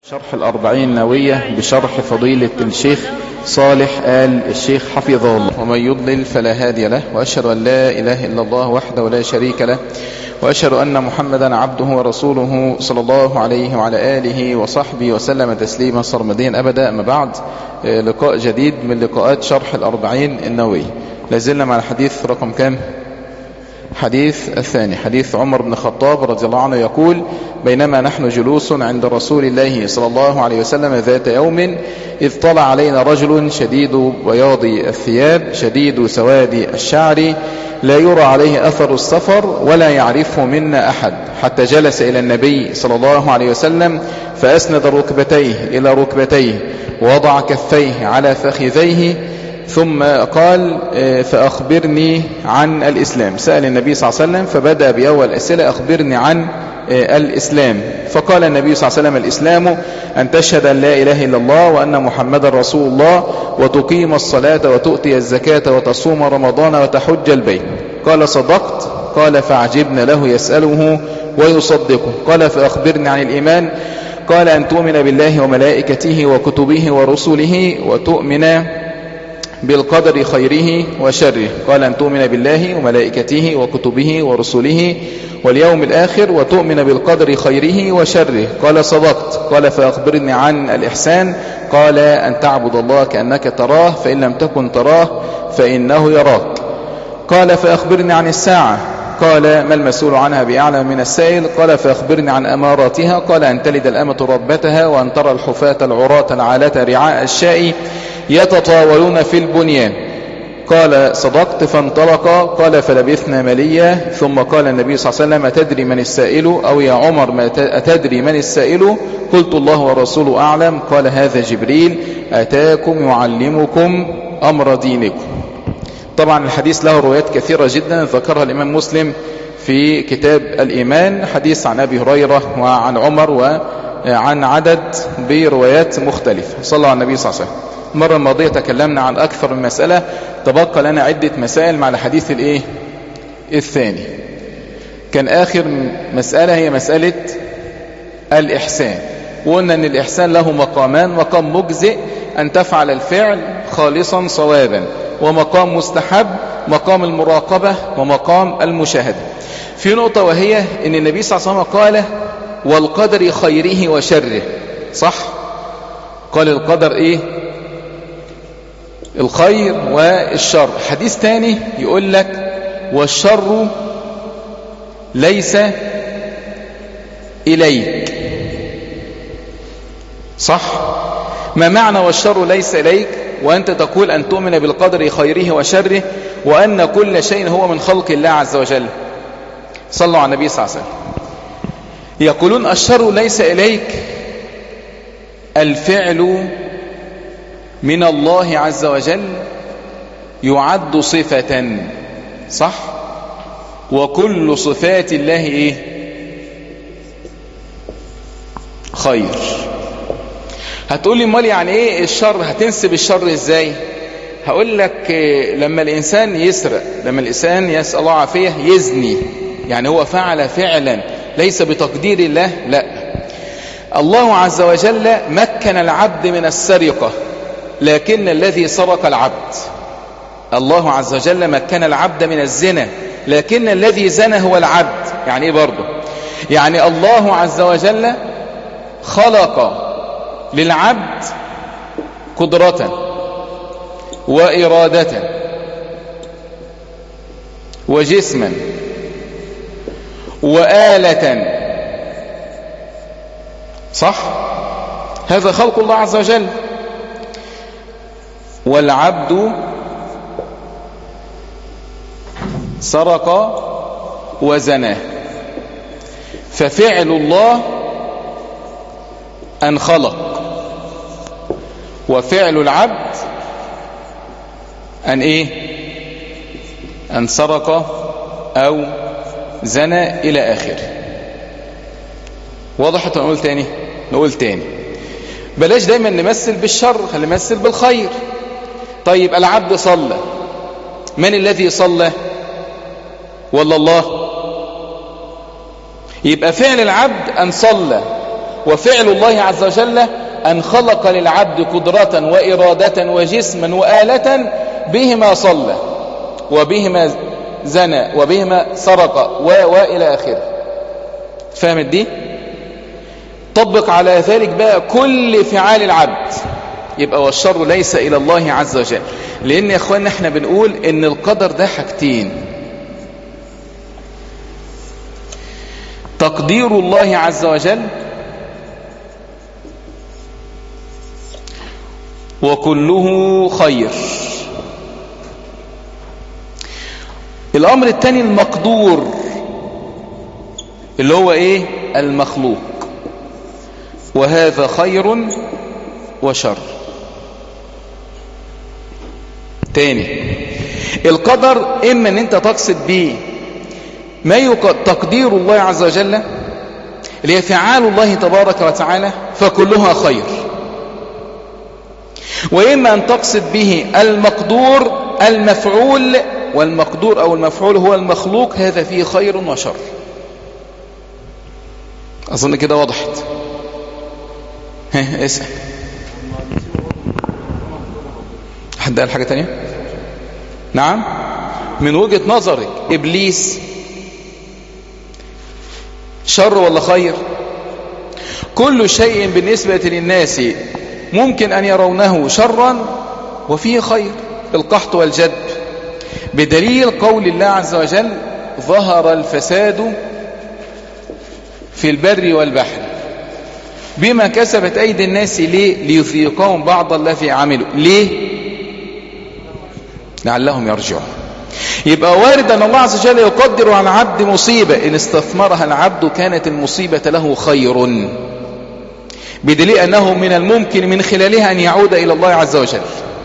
شرح الأربعين نووية بشرح فضيلة الشيخ صالح آل الشيخ حفظه الله ومن يضلل فلا هادي له وأشهد أن لا إله إلا الله وحده لا شريك له وأشهد أن محمدا عبده ورسوله صلى الله عليه وعلى آله وصحبه وسلم تسليما صرمدين أبدا أما بعد لقاء جديد من لقاءات شرح الأربعين النووية لازلنا مع الحديث رقم كام؟ حديث الثاني حديث عمر بن الخطاب رضي الله عنه يقول بينما نحن جلوس عند رسول الله صلى الله عليه وسلم ذات يوم إذ طلع علينا رجل شديد بياض الثياب شديد سواد الشعر لا يرى عليه أثر السفر ولا يعرفه منا أحد حتى جلس إلى النبي صلى الله عليه وسلم فأسند ركبتيه إلى ركبتيه ووضع كفيه على فخذيه ثم قال فأخبرني عن الإسلام سأل النبي صلى الله عليه وسلم فبدأ بأول أسئلة أخبرني عن الإسلام فقال النبي صلى الله عليه وسلم الإسلام أن تشهد أن لا إله إلا الله وأن محمد رسول الله وتقيم الصلاة وتؤتي الزكاة وتصوم رمضان وتحج البيت قال صدقت قال فعجبنا له يسأله ويصدقه قال فأخبرني عن الإيمان قال أن تؤمن بالله وملائكته وكتبه ورسله وتؤمن بالقدر خيره وشره قال أن تؤمن بالله وملائكته وكتبه ورسله واليوم الآخر وتؤمن بالقدر خيره وشره قال صدقت قال فأخبرني عن الإحسان قال أن تعبد الله كأنك تراه فإن لم تكن تراه فإنه يراك قال فأخبرني عن الساعة قال ما المسؤول عنها بأعلم من السائل قال فأخبرني عن أماراتها قال أن تلد الأمة ربتها وأن ترى الحفاة العراة العالة رعاء الشاء يتطاولون في البنيان قال صدقت فانطلق قال فلبثنا مليا ثم قال النبي صلى الله عليه وسلم أتدري من السائل أو يا عمر ما أتدري من السائل قلت الله ورسوله أعلم قال هذا جبريل أتاكم يعلمكم أمر دينكم طبعا الحديث له روايات كثيرة جدا ذكرها الإمام مسلم في كتاب الإيمان حديث عن أبي هريرة وعن عمر وعن عدد بروايات مختلفة صلى على النبي صلى الله عليه وسلم المرة الماضية تكلمنا عن أكثر من مسألة تبقى لنا عدة مسائل مع الحديث الإيه؟ الثاني كان آخر مسألة هي مسألة الإحسان وقلنا أن الإحسان له مقامان مقام مجزئ أن تفعل الفعل خالصا صوابا ومقام مستحب مقام المراقبة ومقام المشاهدة في نقطة وهي أن النبي صلى الله عليه وسلم قال والقدر خيره وشره صح قال القدر إيه الخير والشر حديث تاني يقول لك والشر ليس إليك صح ما معنى والشر ليس إليك وأنت تقول أن تؤمن بالقدر خيره وشره وأن كل شيء هو من خلق الله عز وجل صلوا على النبي صلى الله عليه وسلم يقولون الشر ليس إليك الفعل من الله عز وجل يعد صفة صح وكل صفات الله ايه خير هتقول لي امال يعني ايه الشر هتنسب الشر ازاي هقول لك لما الانسان يسرق لما الانسان يسأل الله عافية يزني يعني هو فعل فعلا ليس بتقدير الله لا الله عز وجل مكن العبد من السرقة لكن الذي سرق العبد الله عز وجل مكن العبد من الزنا لكن الذي زنى هو العبد يعني ايه برضه يعني الله عز وجل خلق للعبد قدرة وإرادة وجسما وآلة صح هذا خلق الله عز وجل والعبد سرق وزنى ففعل الله أن خلق وفعل العبد أن إيه أن سرق أو زنى إلى آخره وضحت نقول تاني نقول تاني بلاش دايما نمثل بالشر خلينا نمثل بالخير طيب العبد صلى من الذي صلى ولا الله يبقى فعل العبد أن صلى وفعل الله عز وجل أن خلق للعبد قدرة وإرادة وجسما وآلة بهما صلى وبهما زنى وبهما سرق و وإلى آخره فهمت دي طبق على ذلك بقى كل فعال العبد يبقى والشر ليس إلى الله عز وجل لأن يا أخواننا احنا بنقول إن القدر ده حاجتين تقدير الله عز وجل وكله خير الأمر الثاني المقدور اللي هو إيه المخلوق وهذا خير وشر تاني القدر إما أن أنت تقصد به ما تقدير الله عز وجل اللي هي فعال الله تبارك وتعالى فكلها خير وإما أن تقصد به المقدور المفعول والمقدور أو المفعول هو المخلوق هذا فيه خير وشر أظن كده وضحت ها اسأل حد قال حاجة تانية نعم من وجهة نظرك إبليس شر ولا خير كل شيء بالنسبة للناس ممكن أن يرونه شرا وفيه خير القحط والجد بدليل قول الله عز وجل ظهر الفساد في البر والبحر بما كسبت أيدي الناس ليه ليذيقهم بعض الذي عملوا ليه لعلهم يرجعون يبقى وارد أن الله عز وجل يقدر على عبد مصيبة إن استثمرها العبد كانت المصيبة له خير بدليل أنه من الممكن من خلالها أن يعود إلى الله عز وجل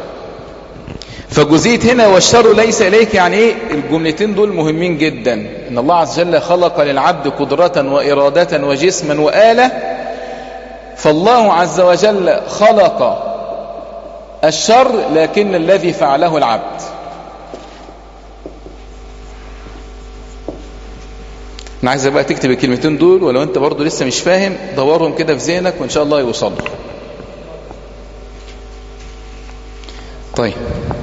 فجزئية هنا والشر ليس إليك يعني إيه الجملتين دول مهمين جدا إن الله عز وجل خلق للعبد قدرة وإرادة وجسما وآلة فالله عز وجل خلق الشر لكن الذي فعله العبد انا عايزك بقى تكتب الكلمتين دول ولو انت برضو لسه مش فاهم دورهم كده في ذهنك وان شاء الله يوصلوا طيب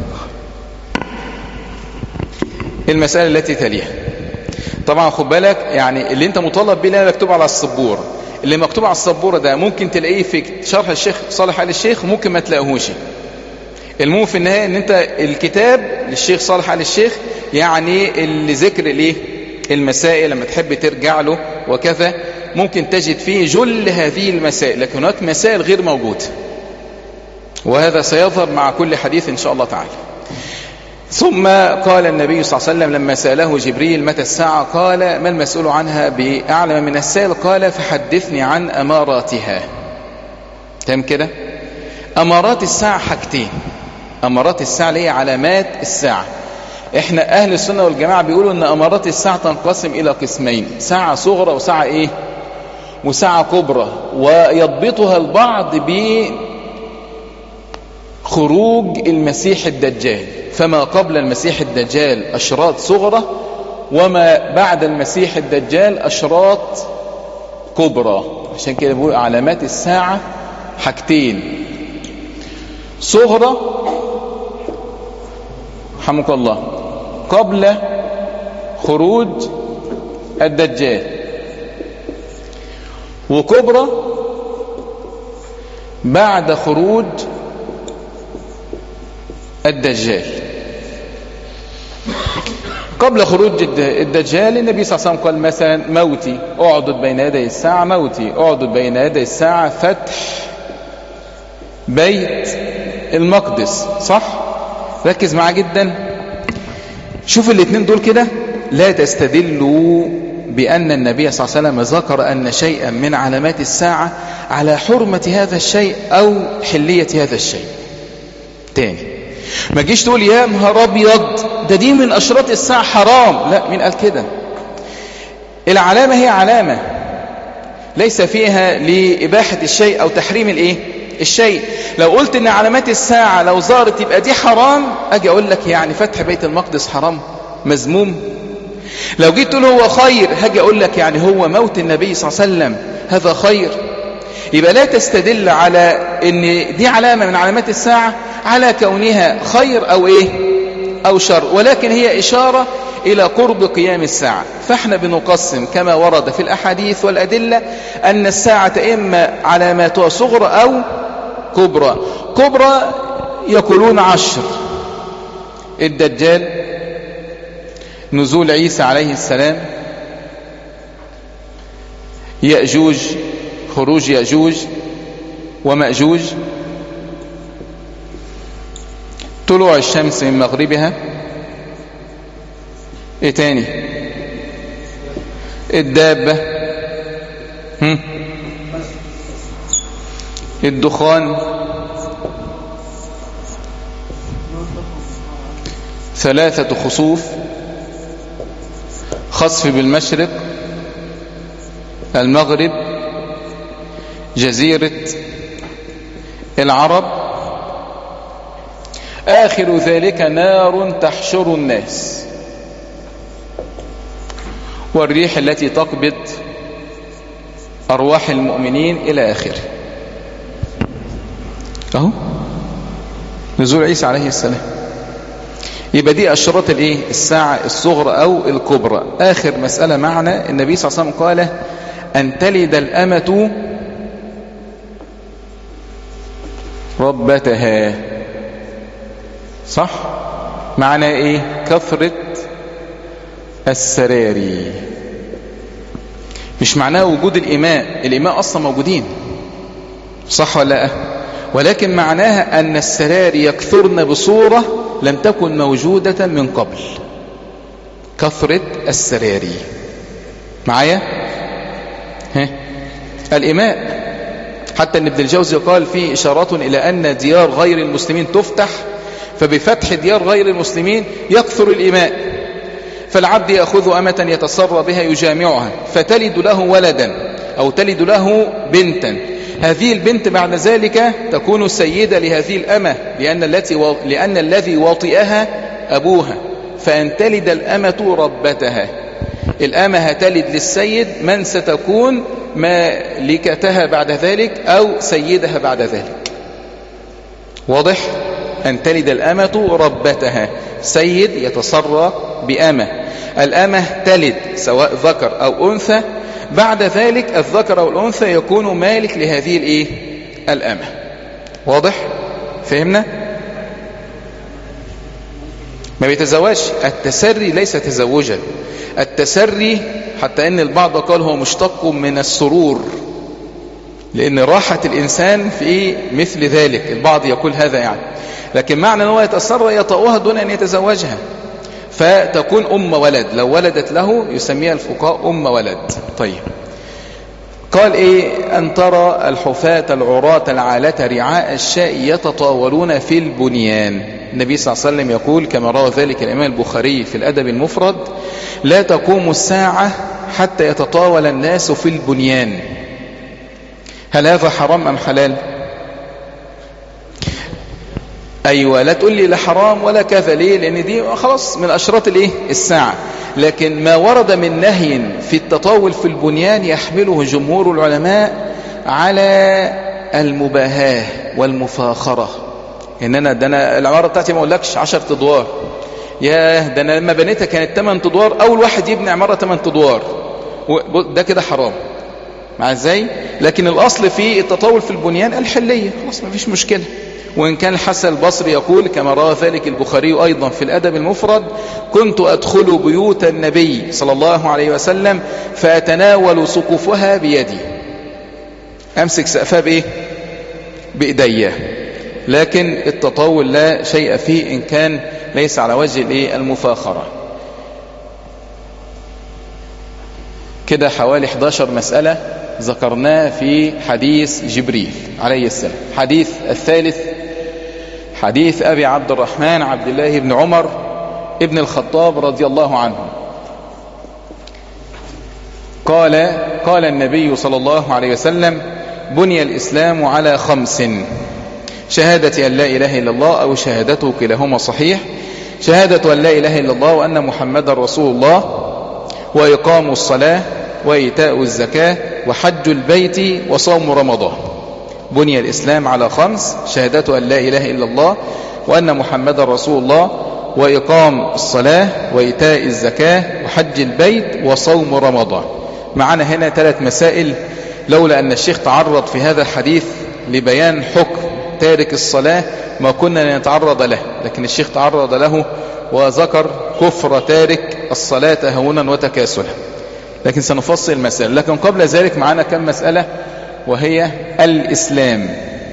المسألة التي تليها طبعا خد بالك يعني اللي انت مطالب بيه مكتوب على السبورة اللي مكتوب على السبورة ده ممكن تلاقيه في شرح الشيخ صالح آل الشيخ وممكن ما تلاقيهوش المهم في النهاية ان انت الكتاب للشيخ صالح آل الشيخ يعني اللي ذكر الايه المسائل لما تحب ترجع له وكذا ممكن تجد فيه جل هذه المسائل لكن هناك مسائل غير موجودة وهذا سيظهر مع كل حديث إن شاء الله تعالى ثم قال النبي صلى الله عليه وسلم لما سأله جبريل متى الساعة قال ما المسؤول عنها بأعلم من السائل قال فحدثني عن أماراتها تم كده أمارات الساعة حاجتين أمارات الساعة اللي هي علامات الساعة احنا اهل السنة والجماعة بيقولوا ان امارات الساعة تنقسم الى قسمين ساعة صغرى وساعة ايه وساعة كبرى ويضبطها البعض بخروج المسيح الدجال فما قبل المسيح الدجال اشراط صغرى وما بعد المسيح الدجال اشراط كبرى عشان كده بيقول علامات الساعة حاجتين صغرى رحمك الله قبل خروج الدجال وكبرى بعد خروج الدجال قبل خروج الدجال النبي صلى الله عليه وسلم قال مثلا موتي اعدد بين يدي الساعة موتي اعدد بين يدي الساعة فتح بيت المقدس صح ركز معاه جدا شوف الاثنين دول كده لا تستدلوا بأن النبي صلى الله عليه وسلم ذكر أن شيئا من علامات الساعة على حرمة هذا الشيء أو حلية هذا الشيء تاني ما جيش تقول يا نهار ابيض ده دي من أشراط الساعة حرام لا مين قال كده العلامة هي علامة ليس فيها لإباحة الشيء أو تحريم الإيه الشيء لو قلت ان علامات الساعة لو ظهرت يبقى دي حرام اجي اقول لك يعني فتح بيت المقدس حرام مذموم لو جيت تقول هو خير هاجي اقول لك يعني هو موت النبي صلى الله عليه وسلم هذا خير يبقى لا تستدل على ان دي علامة من علامات الساعة على كونها خير او ايه او شر ولكن هي اشارة الى قرب قيام الساعة فاحنا بنقسم كما ورد في الاحاديث والادلة ان الساعة اما علاماتها صغرى او كبرى كبرى يقولون عشر الدجال نزول عيسى عليه السلام يأجوج خروج يأجوج ومأجوج طلوع الشمس من مغربها ايه تاني الدابة هم؟ الدخان ثلاثة خصوف خصف بالمشرق المغرب جزيرة العرب آخر ذلك نار تحشر الناس والريح التي تقبض أرواح المؤمنين إلى آخره أهو نزول عيسى عليه السلام يبقى دي أشراط الايه الساعة الصغرى أو الكبرى آخر مسألة معنا النبي صلى الله عليه وسلم قال أن تلد الأمة ربتها صح معنى ايه كثرة السراري مش معناه وجود الإماء الإماء أصلا موجودين صح ولا لا ولكن معناها أن السراري يكثرن بصورة لم تكن موجودة من قبل كثرة السراري معايا ها الإماء حتى ان ابن الجوزي قال فيه إشارات إلى أن ديار غير المسلمين تفتح فبفتح ديار غير المسلمين يكثر الإماء فالعبد يأخذ أمة يتصر بها يجامعها فتلد له ولدا أو تلد له بنتا هذه البنت بعد ذلك تكون سيدة لهذه الأمة لأن, التي و... لأن الذي واطئها أبوها فأن تلد الأمة ربتها الأمة تلد للسيد من ستكون مالكتها بعد ذلك أو سيدها بعد ذلك واضح أن تلد الأمة ربتها سيد يتصرى بأمة الأمة تلد سواء ذكر أو أنثى بعد ذلك الذكر أو الأنثى يكون مالك لهذه الإيه؟ الأمة واضح فهمنا ما بيتزوجش التسري ليس تزوجا التسري حتى ان البعض قال هو مشتق من السرور لان راحة الانسان في مثل ذلك البعض يقول هذا يعني لكن معنى أنه يتسرى يطأها دون أن يتزوجها فتكون أم ولد لو ولدت له يسميها الفقهاء أم ولد طيب قال إيه أن ترى الحفاة العراة العالة رعاء الشاء يتطاولون في البنيان النبي صلى الله عليه وسلم يقول كما روى ذلك الإمام البخاري في الأدب المفرد لا تقوم الساعة حتى يتطاول الناس في البنيان هل هذا حرام أم حلال أيوة لا تقول لي لا حرام ولا كذا ليه لأن دي خلاص من أشراط الإيه الساعة لكن ما ورد من نهي في التطاول في البنيان يحمله جمهور العلماء على المباهاة والمفاخرة إن أنا ده أنا العمارة بتاعتي ما أقولكش 10 أدوار ياه ده أنا لما بنيتها كانت 8 أدوار أول واحد يبني عمارة 8 أدوار ده كده حرام مع ازاي لكن الأصل في التطاول في البنيان الحلية خلاص ما فيش مشكلة وإن كان الحسن البصري يقول كما روى ذلك البخاري أيضا في الأدب المفرد كنت أدخل بيوت النبي صلى الله عليه وسلم فأتناول سقوفها بيدي أمسك سقفها بإيه بإيديا لكن التطاول لا شيء فيه إن كان ليس على وجه الإيه المفاخرة كده حوالي 11 مسألة ذكرناه في حديث جبريل عليه السلام حديث الثالث حديث أبي عبد الرحمن عبد الله بن عمر ابن الخطاب رضي الله عنه قال قال النبي صلى الله عليه وسلم بني الإسلام على خمس شهادة أن لا إله إلا الله أو شهادته كلاهما صحيح شهادة أن لا إله إلا الله وأن محمد رسول الله وإقام الصلاة وإيتاء الزكاة وحج البيت وصوم رمضان بني الإسلام على خمس شهادة أن لا إله إلا الله وأن محمد رسول الله وإقام الصلاة وإيتاء الزكاة وحج البيت وصوم رمضان معنا هنا ثلاث مسائل لولا أن الشيخ تعرض في هذا الحديث لبيان حكم تارك الصلاة ما كنا نتعرض له لكن الشيخ تعرض له وذكر كفر تارك الصلاة هونا وتكاسلا لكن سنفصل المسألة لكن قبل ذلك معنا كم مسألة وهي الإسلام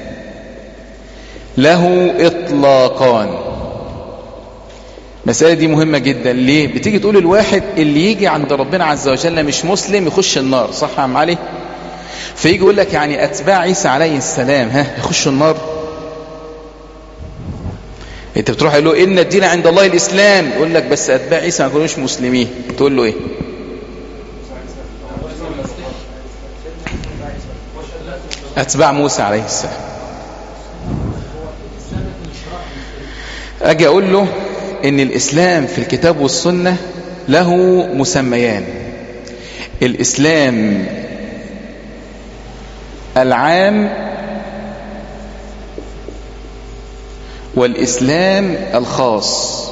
له إطلاقان مسألة دي مهمة جدا ليه بتيجي تقول الواحد اللي يجي عند ربنا عز وجل مش مسلم يخش النار صح يا عم علي فيجي يقول لك يعني أتباع عيسى عليه السلام ها يخشوا النار انت بتروح يقول له ان الدين عند الله الاسلام يقول لك بس اتباع عيسى ما يكونوش مسلمين تقول له ايه اتباع موسى عليه السلام اجي اقول له ان الاسلام في الكتاب والسنه له مسميان الاسلام العام والإسلام الخاص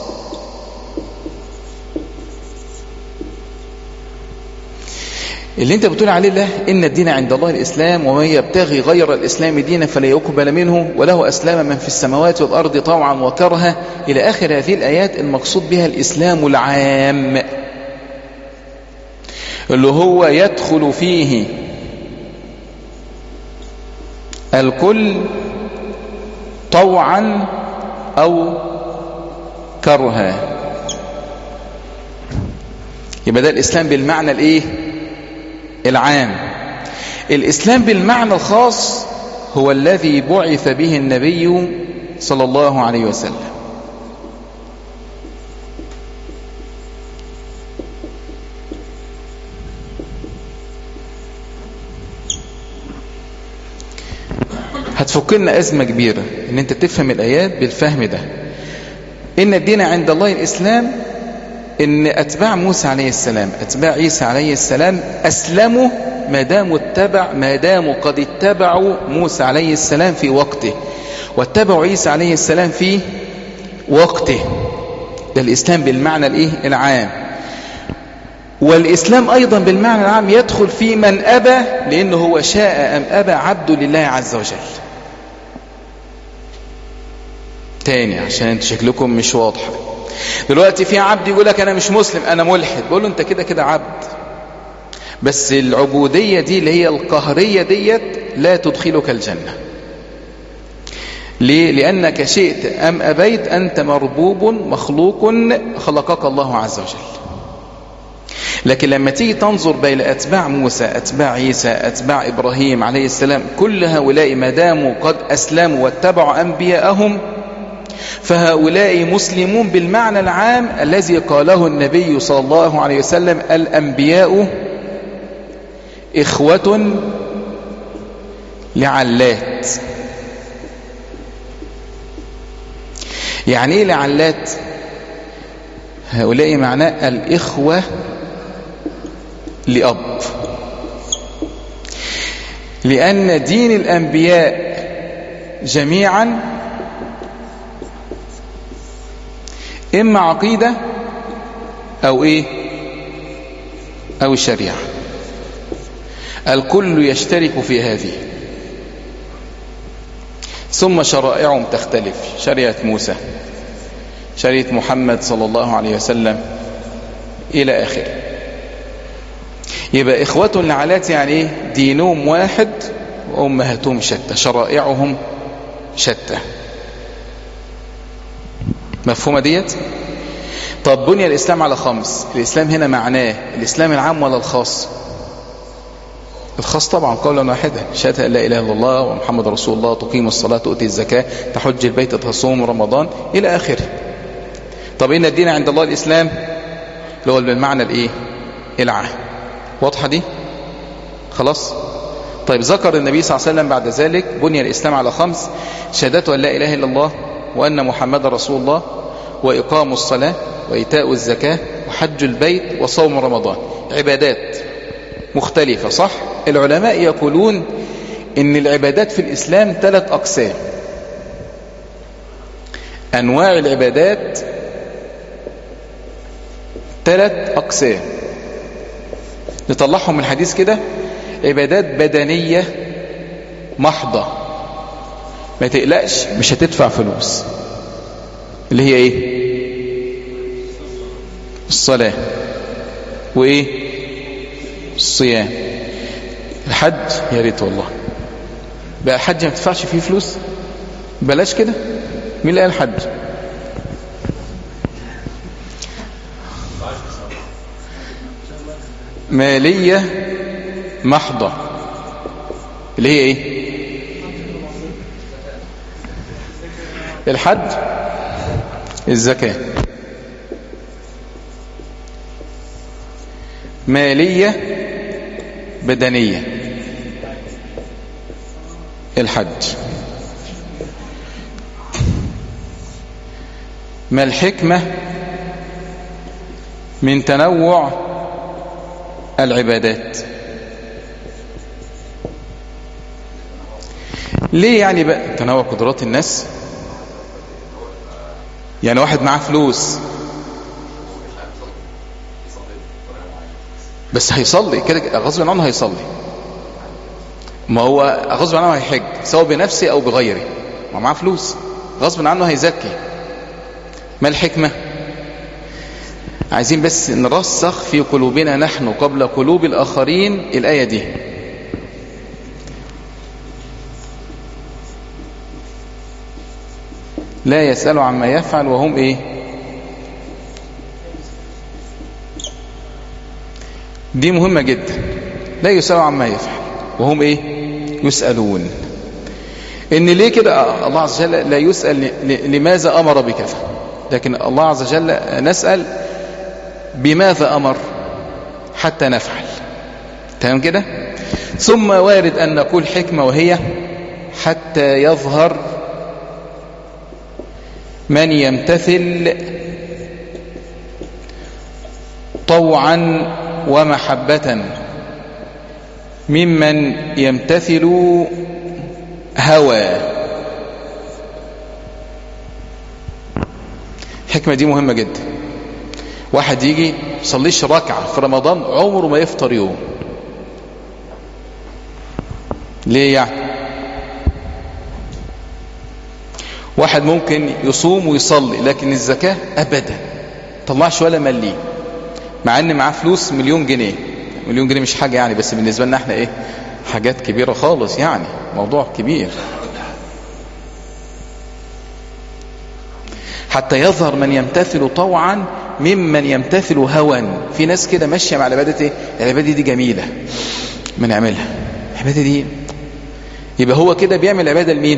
اللي انت بتقول عليه ده إن الدين عند الله الإسلام ومن يبتغي غير الإسلام دينا فلا يقبل منه وله أسلام من في السماوات والأرض طوعا وكرها إلى آخر هذه الآيات المقصود بها الإسلام العام اللي هو يدخل فيه الكل طوعا أو كرها يبقى ده الإسلام بالمعنى الإيه العام الإسلام بالمعنى الخاص هو الذي بعث به النبي صلى الله عليه وسلم هتفك لنا أزمة كبيرة ان انت تفهم الآيات بالفهم ده ان الدين عند الله الإسلام ان أتباع موسى عليه السلام أتباع عيسى عليه السلام أسلموا ما داموا اتبع ما داموا قد اتبعوا موسى عليه السلام في وقته واتبعوا عيسى عليه السلام في وقته ده الإسلام بالمعنى الإيه العام والإسلام أيضا بالمعنى العام يدخل في من أبى لأنه هو شاء أم أبى عبد لله عز وجل تاني عشان انت شكلكم مش واضحة دلوقتي في عبد يقول لك أنا مش مسلم أنا ملحد بقول له أنت كده كده عبد بس العبودية دي اللي هي القهرية ديت لا تدخلك الجنة ليه؟ لأنك شئت أم أبيت أنت مربوب مخلوق خلقك الله عز وجل لكن لما تيجي تنظر بين أتباع موسى أتباع عيسى أتباع إبراهيم عليه السلام كل هؤلاء ما داموا قد أسلموا واتبعوا أنبياءهم فهؤلاء مسلمون بالمعنى العام الذي قاله النبي صلى الله عليه وسلم الأنبياء إخوة لعلات يعني ايه لعلات هؤلاء معناه الإخوة لأب لأن دين الأنبياء جميعا إما عقيدة أو إيه أو الشريعة الكل يشترك في هذه ثم شرائعهم تختلف شريعة موسى شريعة محمد صلى الله عليه وسلم إلى آخره يبقى إخوة لعلات يعني إيه دينهم واحد وأمهاتهم شتى شرائعهم شتى مفهومة ديت طب بني الإسلام على خمس الإسلام هنا معناه الإسلام العام ولا الخاص الخاص طبعا قولا واحدا شهادة لا إله إلا الله ومحمد رسول الله تقيم الصلاة تؤتي الزكاة تحج البيت تصوم رمضان إلى آخره طب إن الدين عند الله الإسلام اللي هو بالمعنى الإيه العام واضحة دي خلاص طيب ذكر النبي صلى الله عليه وسلم بعد ذلك بني الإسلام على خمس شهادة أن لا إله إلا الله وأن محمد رسول الله وإقام الصلاة وإيتاء الزكاة وحج البيت وصوم رمضان عبادات مختلفة صح العلماء يقولون ان العبادات في الإسلام ثلاث أقسام أنواع العبادات ثلاث أقسام نطلعهم من الحديث كده عبادات بدنية محضة ما تقلقش مش هتدفع فلوس اللي هي ايه الصلاة وايه الصيام الحج يا ريت والله بقى الحج ما تدفعش فيه فلوس بلاش كده مين اللي قال الحج مالية محضة اللي هي ايه الحج الزكاة مالية بدنية الحج ما الحكمة من تنوع العبادات ليه يعني بقى تنوع قدرات الناس يعني واحد معاه فلوس بس هيصلي كده غصب عنه هيصلي ما هو غصب عنه هيحج سواء بنفسه او بغيره ما معاه فلوس غصب عنه هيزكي ما الحكمة عايزين بس نرسخ في قلوبنا نحن قبل قلوب الآخرين الآية دي لا يسألوا عما يفعل وهم ايه دي مهمة جدا لا يسألوا عما يفعل وهم ايه يسألون ان ليه كده الله عز وجل لا يسأل لماذا امر بكذا لكن الله عز وجل نسأل بماذا امر حتى نفعل تمام كده ثم وارد ان نقول حكمة وهي حتى يظهر من يمتثل طوعا ومحبة ممن يمتثل هوى الحكمة دي مهمة جدا واحد يجي يصليش ركعة في رمضان عمره ما يفطر يوم ليه يعني واحد ممكن يصوم ويصلي لكن الزكاة أبدا طلعش ولا مليه مع ان معاه فلوس مليون جنيه مليون جنيه مش حاجة يعني بس بالنسبة لنا احنا ايه حاجات كبيرة خالص يعني موضوع كبير حتى يظهر من يمتثل طوعا ممن يمتثل هوى في ناس كده ماشية مع العبادة ايه العبادة دي جميلة بنعملها العبادة دي يبقى هو كده بيعمل عبادة لمين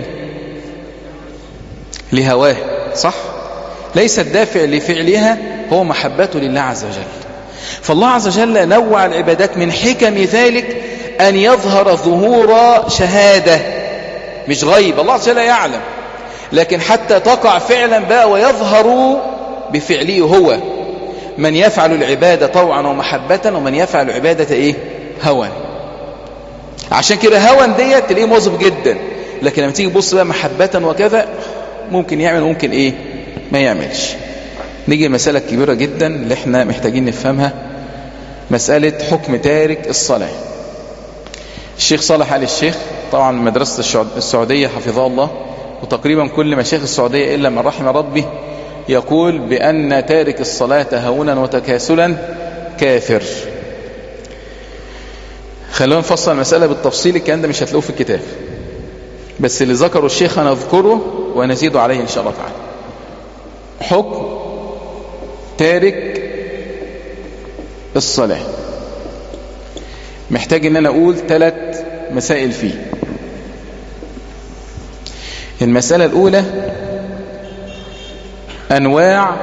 لهواه صح ليس الدافع لفعلها هو محبته لله عز وجل فالله عز وجل نوع العبادات من حكم ذلك أن يظهر ظهور شهادة مش غيب الله عز وجل يعلم لكن حتى تقع فعلا بقى ويظهر بفعله هو من يفعل العبادة طوعا ومحبة ومن يفعل العبادة ايه هوى عشان كده هوى ديت تلاقيه موظف جدا لكن لما تيجي تبص بقى محبة وكذا ممكن يعمل ممكن ايه ما يعملش نيجي المسألة الكبيرة جدا اللي احنا محتاجين نفهمها مسألة حكم تارك الصلاة الشيخ صالح آل الشيخ طبعا مدرسة السعودية حفظها الله وتقريبا كل مشايخ السعودية إلا من رحم ربي يقول بأن تارك الصلاة هونا وتكاسلا كافر خلونا نفصل المسألة بالتفصيل الكلام ده مش هتلاقوه في الكتاب بس اللي ذكره الشيخ هنذكره ونزيد عليه إن شاء الله تعالى حكم تارك الصلاة محتاج ان انا اقول ثلاث مسائل فيه المسألة الاولى انواع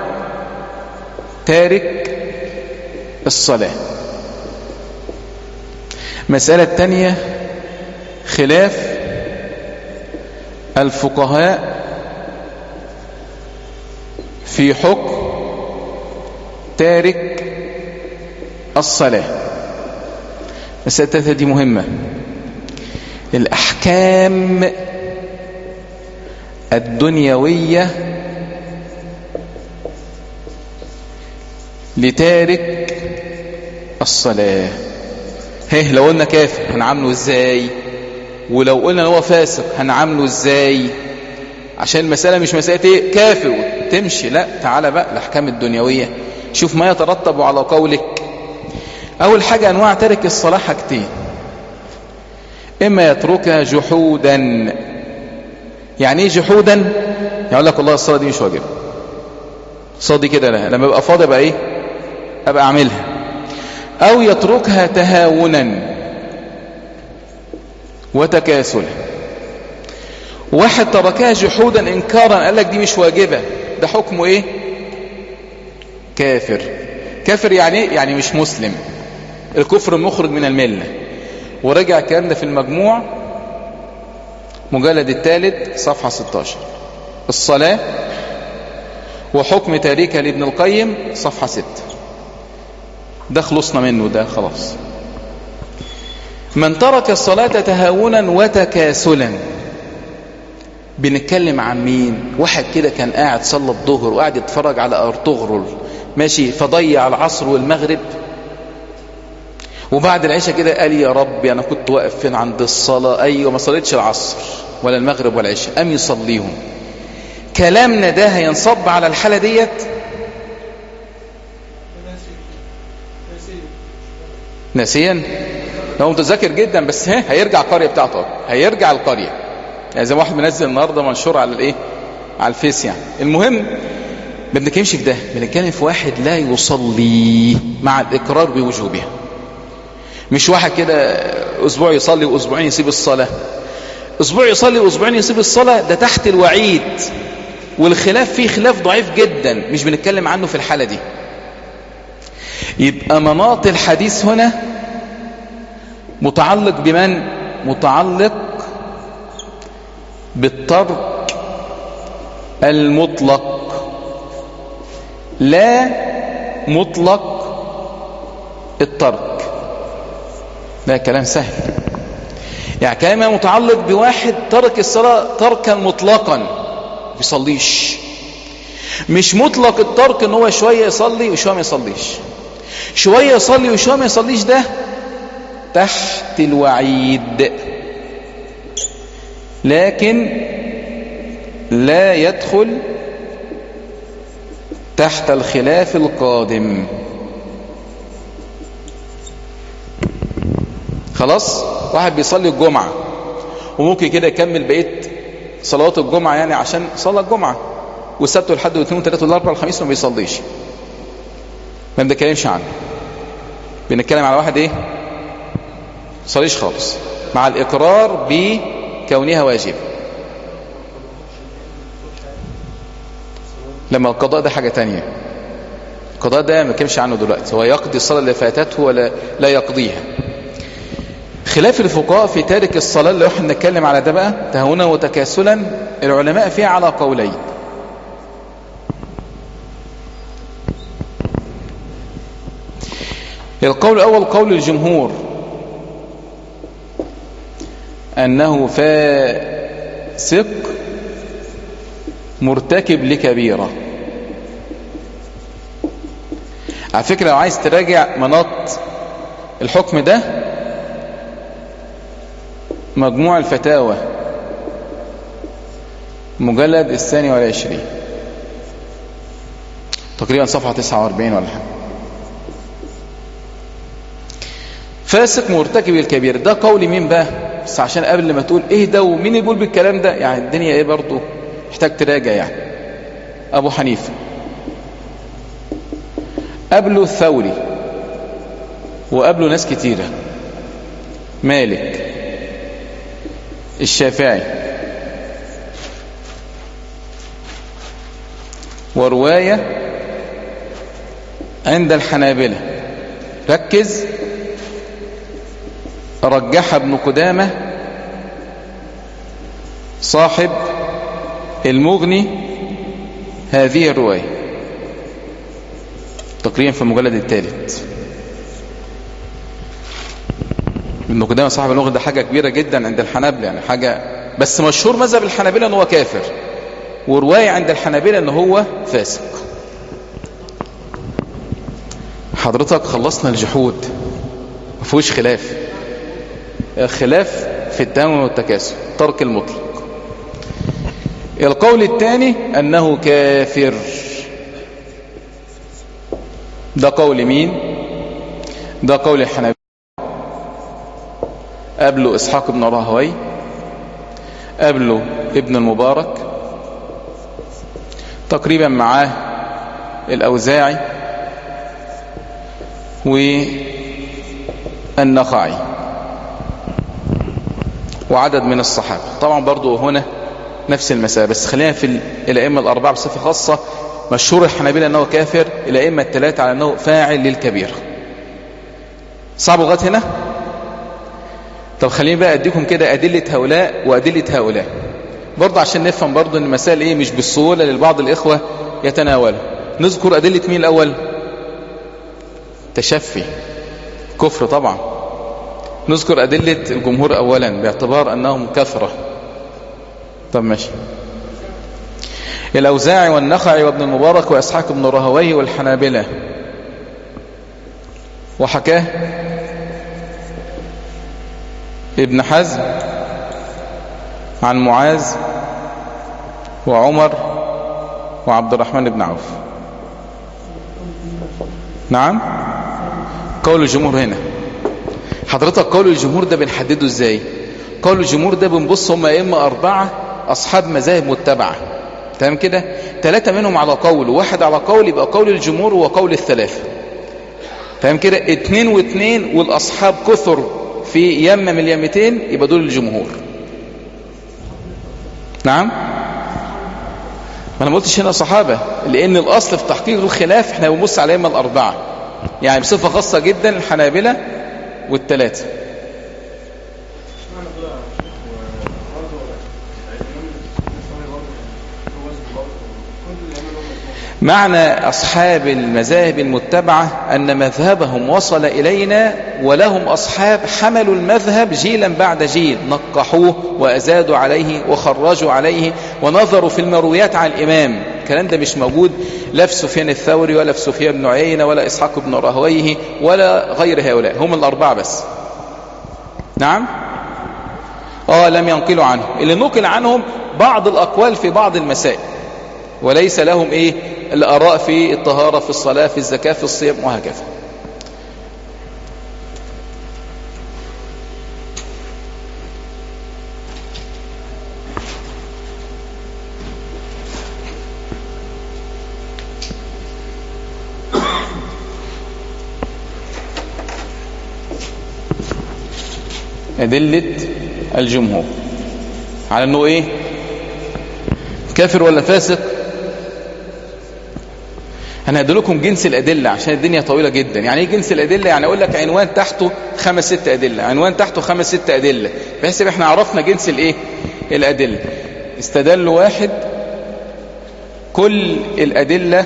تارك الصلاة مسألة الثانية خلاف الفقهاء في حكم تارك الصلاة المسألة الثالثة دي مهمة الأحكام الدنيوية لتارك الصلاة هيه لو قلنا كافر هنعامله ازاي ولو قلنا هو فاسق هنعامله ازاي عشان المسألة مش مسألة ايه كافر تمشي لا تعالى بقى الأحكام الدنيوية شوف ما يترتب على قولك أول حاجة أنواع ترك الصلاة حاجتين إما يتركها جحودا يعني ايه جحودا يقول لك والله الصلاة دي مش واجبة الصلاة دي كده لا لما ابقى فاضي بقى ايه ابقى اعملها او يتركها تهاونا وتكاسلا واحد تركها جحودا انكارا قال لك دي مش واجبة ده حكمه ايه كافر كافر يعني ايه يعني مش مسلم الكفر مخرج من الملة ورجع الكلام ده في المجموع مجلد الثالث صفحة 16 الصلاة وحكم تاريكها لابن القيم صفحة 6 ده خلصنا منه ده خلاص من ترك الصلاة تهاونا وتكاسلا بنتكلم عن مين واحد كده كان قاعد صلى الظهر وقاعد يتفرج على ارطغرل ماشي فضيع العصر والمغرب وبعد العشاء كده قال يا ربي انا كنت واقف فين عند الصلاة ايوه ما صليتش العصر ولا المغرب ولا العشاء قام يصليهم كلامنا ده هينصب على الحالة ديت ناسيا هو متذكر جدا بس ها هيرجع القرية بتاعته هيرجع القرية يعني زي ما واحد منزل النهارده منشور على الايه على الفيس يعني المهم ما بنتكلمش في ده بنتكلم في واحد لا يصلي مع الاقرار بوجوبها مش واحد كده اسبوع يصلي واسبوعين يسيب الصلاه اسبوع يصلي واسبوعين يسيب الصلاه ده تحت الوعيد والخلاف فيه خلاف ضعيف جدا مش بنتكلم عنه في الحاله دي يبقى مناط الحديث هنا متعلق بمن متعلق بالترك المطلق لا مطلق الترك ده كلام سهل يعني كلام متعلق بواحد ترك الصلاة تركا مطلقا بيصليش مش مطلق الترك ان هو شوية يصلي وشوية ما يصليش شوية يصلي وشوية ما يصليش ده تحت الوعيد لكن لا يدخل تحت الخلاف القادم خلاص واحد بيصلي الجمعة وممكن كده يكمل بقية صلوات الجمعة يعني عشان صلى الجمعة والسبت والحد والاثنين والثلاثة والاربعاء والخميس ما بيصليش ما بنتكلمش عنه بنتكلم على واحد ايه صليش خالص مع الاقرار بكونها واجب لما القضاء ده حاجة تانية القضاء ده ما بنتكلمش عنه دلوقتي هو يقضي الصلاة اللي فاتته ولا لا يقضيها خلاف الفقهاء في تارك الصلاة اللي احنا بنتكلم على ده بقى تهونا وتكاسلا العلماء فيها على قولين القول الأول قول الجمهور أنه فاسق مرتكب لكبيرة على فكرة لو عايز تراجع مناط الحكم ده مجموع الفتاوى مجلد الثاني والعشرين تقريبا صفحة 49 ولا حاجة فاسق مرتكب الكبير ده قول مين بقى بس عشان قبل ما تقول ايه ده ومين يقول بالكلام ده يعني الدنيا ايه برضو محتاج تراجع يعني ابو حنيفه قبله الثوري وقبله ناس كتيرة مالك الشافعي ورواية عند الحنابلة ركز رجح ابن قدامة صاحب المغني هذه الرواية تقريبا في المجلد الثالث ابن قدامة صاحب اللغة ده حاجة كبيرة جدا عند الحنابلة يعني حاجة بس مشهور مذهب الحنابلة ان هو كافر ورواية عند الحنابلة ان هو فاسق حضرتك خلصنا الجحود ما فيهوش خلاف الخلاف في التامن والتكاسل ترك المطلق القول الثاني انه كافر ده قول مين ده قول الحنابلة قبله اسحاق بن راهوي قبله ابن المبارك تقريبا معاه الاوزاعي والنخعي وعدد من الصحابة طبعا برضو هنا نفس المسألة بس خلينا في الأئمة الأربعة بصفة خاصة مشهور الحنابلة أنه كافر الأئمة الثلاثة على أنه فاعل للكبيرة صعب لغايه هنا طب خليني بقى أديكم كده أدلة هؤلاء وأدلة هؤلاء برضه عشان نفهم برضه أن المسائل إيه مش بالسهولة للبعض الإخوة يتناولها نذكر أدلة مين الأول تشفي كفر طبعا نذكر أدلة الجمهور أولا باعتبار أنهم كثرة طب ماشي الأوزاعي والنخعي وابن المبارك وإسحاق بن رهويه والحنابلة وحكاه ابن حزم عن معاذ وعمر وعبد الرحمن بن عوف نعم قول الجمهور هنا حضرتك قول الجمهور ده بنحدده ازاي قول الجمهور ده بنبص هم ائمه اربعه اصحاب مذاهب متبعه تمام كده ثلاثه منهم على قول وواحد على قول يبقى قول الجمهور وقول الثلاثه تمام كده اتنين واتنين والاصحاب كثر في يمه من اليمتين يبقى دول الجمهور نعم انا ما قلتش هنا صحابه لان الاصل في تحقيق الخلاف احنا بنبص على الائمه الاربعه يعني بصفه خاصه جدا الحنابلة والثلاثه معنى أصحاب المذاهب المتبعة أن مذهبهم وصل إلينا ولهم أصحاب حملوا المذهب جيلا بعد جيل نقحوه وأزادوا عليه وخرجوا عليه ونظروا في المرويات عن الإمام الكلام ده مش موجود لا في سفيان الثوري ولا في سفيان بن عيينة ولا إسحاق بن راهويه ولا غير هؤلاء هم الأربعة بس نعم آه لم ينقلوا عنهم اللي نقل عنهم بعض الأقوال في بعض المسائل وليس لهم إيه الآراء في الطهارة في الصلاة في الزكاة في الصيام وهكذا أدلة الجمهور على أنه إيه كافر ولا فاسق انا هدلكم جنس الادله عشان الدنيا طويله جدا يعني ايه جنس الادله يعني اقول لك عنوان تحته خمس ست ادله عنوان تحته خمس ست ادله بحيث ان احنا عرفنا جنس الايه الادله استدل واحد كل الادله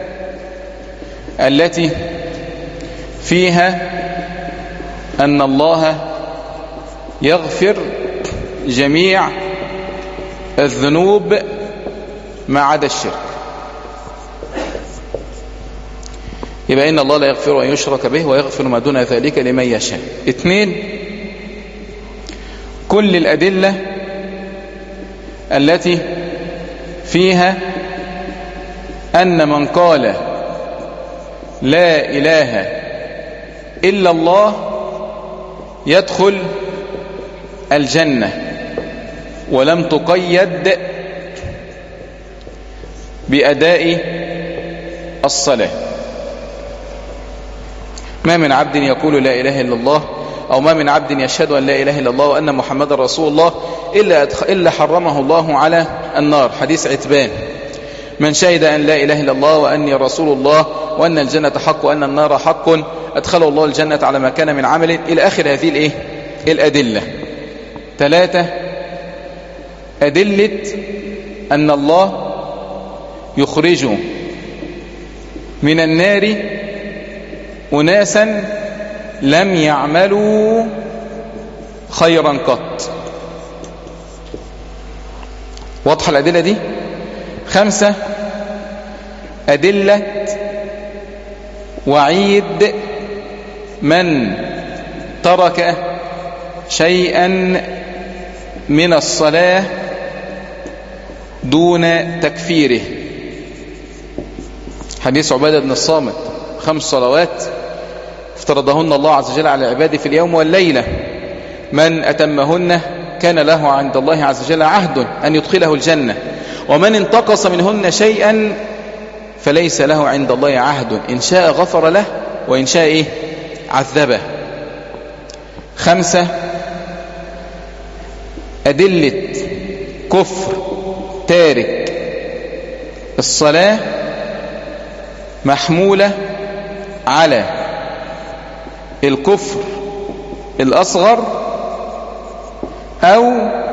التي فيها ان الله يغفر جميع الذنوب ما عدا الشرك يبقى إن الله لا يغفر أن يشرك به ويغفر ما دون ذلك لمن يشاء اثنين كل الأدلة التي فيها أن من قال لا إله إلا الله يدخل الجنة ولم تقيد بأداء الصلاة ما من عبد يقول لا إله إلا الله أو ما من عبد يشهد أن لا إله إلا الله وأن محمد رسول الله إلا, إلا حرمه الله على النار حديث عتبان من شهد أن لا إله إلا الله وأني رسول الله وأن الجنة حق وأن النار حق أدخله الله الجنة على ما كان من عمل إلى آخر هذه الإيه؟ الأدلة ثلاثة أدلة أن الله يخرج من النار أناسا لم يعملوا خيرا قط واضحة الأدلة دي خمسة أدلة وعيد من ترك شيئا من الصلاة دون تكفيره حديث عبادة بن الصامت خمس صلوات افترضهن الله عز وجل على عباده في اليوم والليلة من أتمهن كان له عند الله عز وجل عهد أن يدخله الجنة ومن انتقص منهن شيئا فليس له عند الله عهد إن شاء غفر له وإن شاء إيه عذبه خمسة أدلة كفر تارك الصلاة محمولة على الكفر الأصغر أو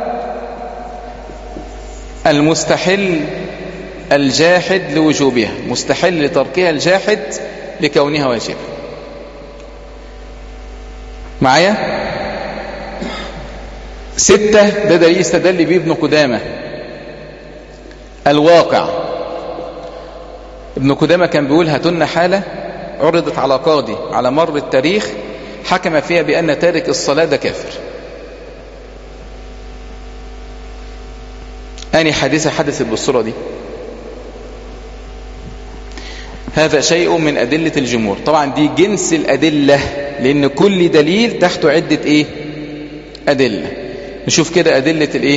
المستحل الجاحد لوجوبها مستحل لتركها الجاحد لكونها واجبة معايا ستة ده دليل استدل به ابن قدامة الواقع ابن قدامة كان بيقول هاتن حالة عرضت على قاضي على مر التاريخ حكم فيها بأن تارك الصلاة ده كافر أني حادثة حدثت بالصورة دي هذا شيء من أدلة الجمهور طبعا دي جنس الأدلة لأن كل دليل تحته عدة إيه أدلة نشوف كده أدلة الإيه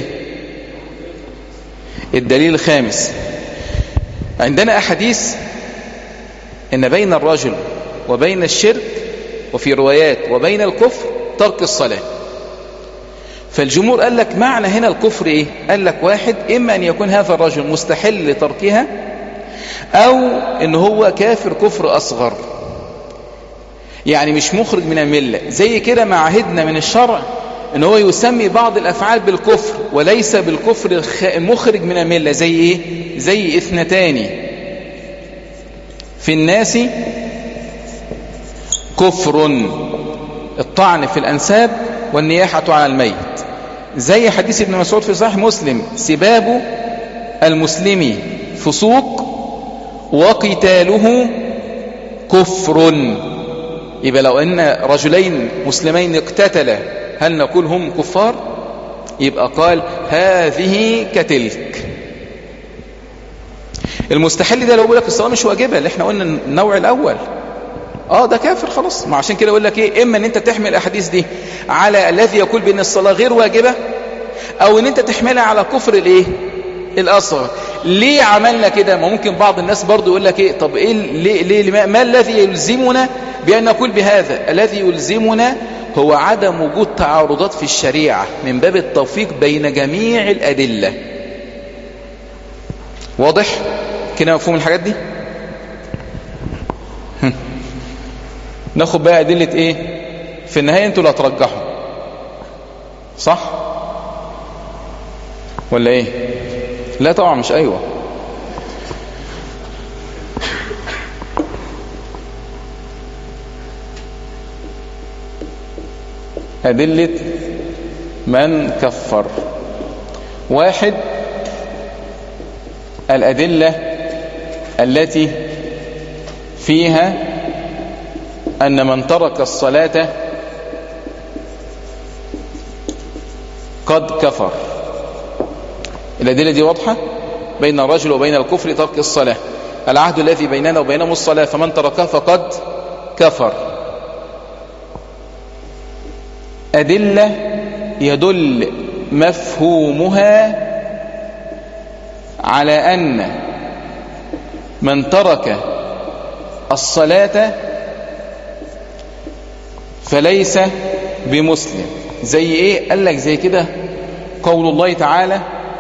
الدليل الخامس عندنا أحاديث إن بين الرجل وبين الشرك وفي روايات وبين الكفر ترك الصلاة فالجمهور قال لك معنى هنا الكفر إيه قال لك واحد إما أن يكون هذا الرجل مستحل لتركها أو إن هو كافر كفر أصغر يعني مش مخرج من الملة زي كده ما عهدنا من الشرع ان هو يسمي بعض الافعال بالكفر وليس بالكفر المخرج من المله زي ايه زي اثنتان في الناس كفر الطعن في الانساب والنياحه على الميت زي حديث ابن مسعود في صحيح مسلم سباب المسلم فسوق وقتاله كفر يبقى لو ان رجلين مسلمين اقتتلا هل نقول هم كفار يبقى قال هذه كتلك المستحل ده لو بقول لك الصلاه مش واجبه اللي احنا قلنا النوع الاول اه ده كافر خلاص ما عشان كده اقول لك ايه اما ان انت تحمل الاحاديث دي على الذي يقول بان الصلاه غير واجبه او ان انت تحملها على كفر الايه الاصغر ليه عملنا كده ما ممكن بعض الناس برضو يقول لك ايه طب ايه ليه, ليه ما الذي يلزمنا بان نقول بهذا الذي يلزمنا هو عدم وجود تعارضات في الشريعة من باب التوفيق بين جميع الأدلة واضح كده مفهوم الحاجات دي ناخد بقى أدلة ايه في النهاية انتوا اللي هترجحوا صح ولا ايه لا طبعا مش ايوه أدلة من كفر واحد الأدلة التي فيها أن من ترك الصلاة قد كفر الأدلة دي واضحة بين الرجل وبين الكفر ترك الصلاة العهد الذي بيننا وبينهم الصلاة فمن تركها فقد كفر أدلة يدل مفهومها على أن من ترك الصلاة فليس بمسلم زي ايه قال لك زي كده قول الله تعالى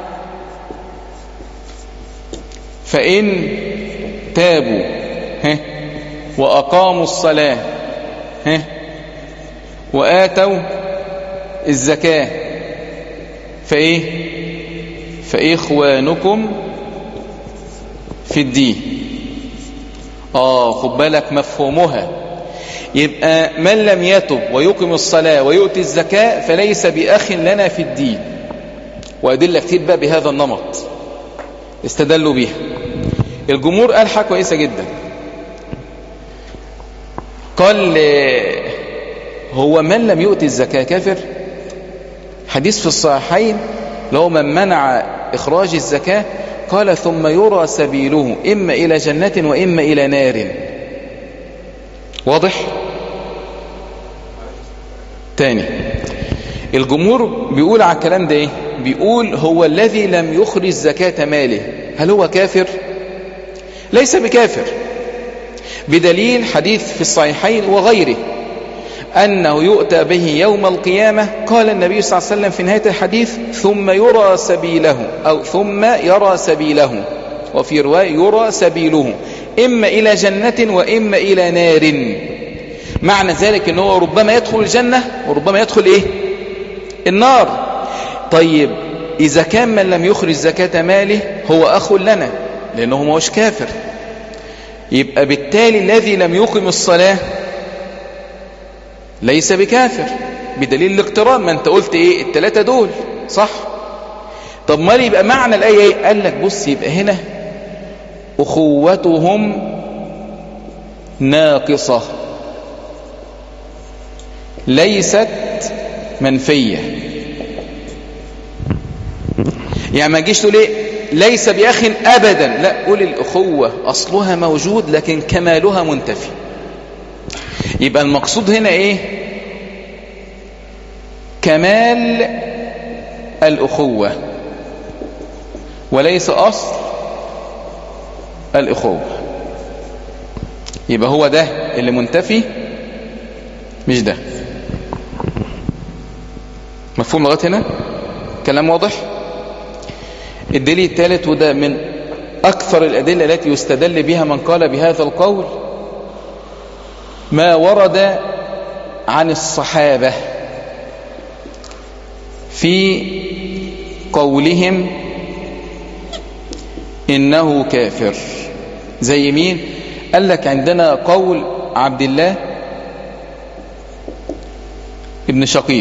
فإن تابوا ها وأقاموا الصلاة ها وآتوا الزكاة فإيه فإخوانكم في الدين آه خد بالك مفهومها يبقى من لم يتب ويقم الصلاة ويؤتي الزكاة فليس بأخ لنا في الدين وأدلة كتير بقى بهذا النمط استدلوا بها الجمهور قال حاجة كويسة جدا قال هو من لم يؤتي الزكاة كافر حديث في الصحيحين لو من منع إخراج الزكاة قال ثم يرى سبيله إما إلى جنة وإما إلى نار واضح تاني الجمهور بيقول على الكلام ده ايه بيقول هو الذي لم يخرج زكاة ماله هل هو كافر ليس بكافر بدليل حديث في الصحيحين وغيره أنه يؤتى به يوم القيامة قال النبي صلى الله عليه وسلم في نهاية الحديث ثم يرى سبيله أو ثم يرى سبيله وفي رواية يرى سبيله إما إلى جنة وإما إلى نار معنى ذلك أنه ربما يدخل الجنة وربما يدخل إيه النار طيب إذا كان من لم يخرج زكاة ماله هو أخ لنا لأنه ما هوش كافر يبقى بالتالي الذي لم يقم الصلاة ليس بكافر بدليل الاقتران ما انت قلت ايه التلاتة دول صح طب ما يبقى معنى الآية ايه قال لك بص يبقى هنا أخوتهم ناقصة ليست منفية يعني ما تجيش تقول ايه ليس بأخ أبدا لا قول الأخوة أصلها موجود لكن كمالها منتفي يبقى المقصود هنا ايه كمال الأخوة وليس أصل الأخوة يبقى هو ده اللي منتفي مش ده مفهوم لغايه هنا كلام واضح الدليل الثالث وده من أكثر الأدلة التي يستدل بها من قال بهذا القول ما ورد عن الصحابة في قولهم إنه كافر زي مين قال لك عندنا قول عبد الله ابن شقيق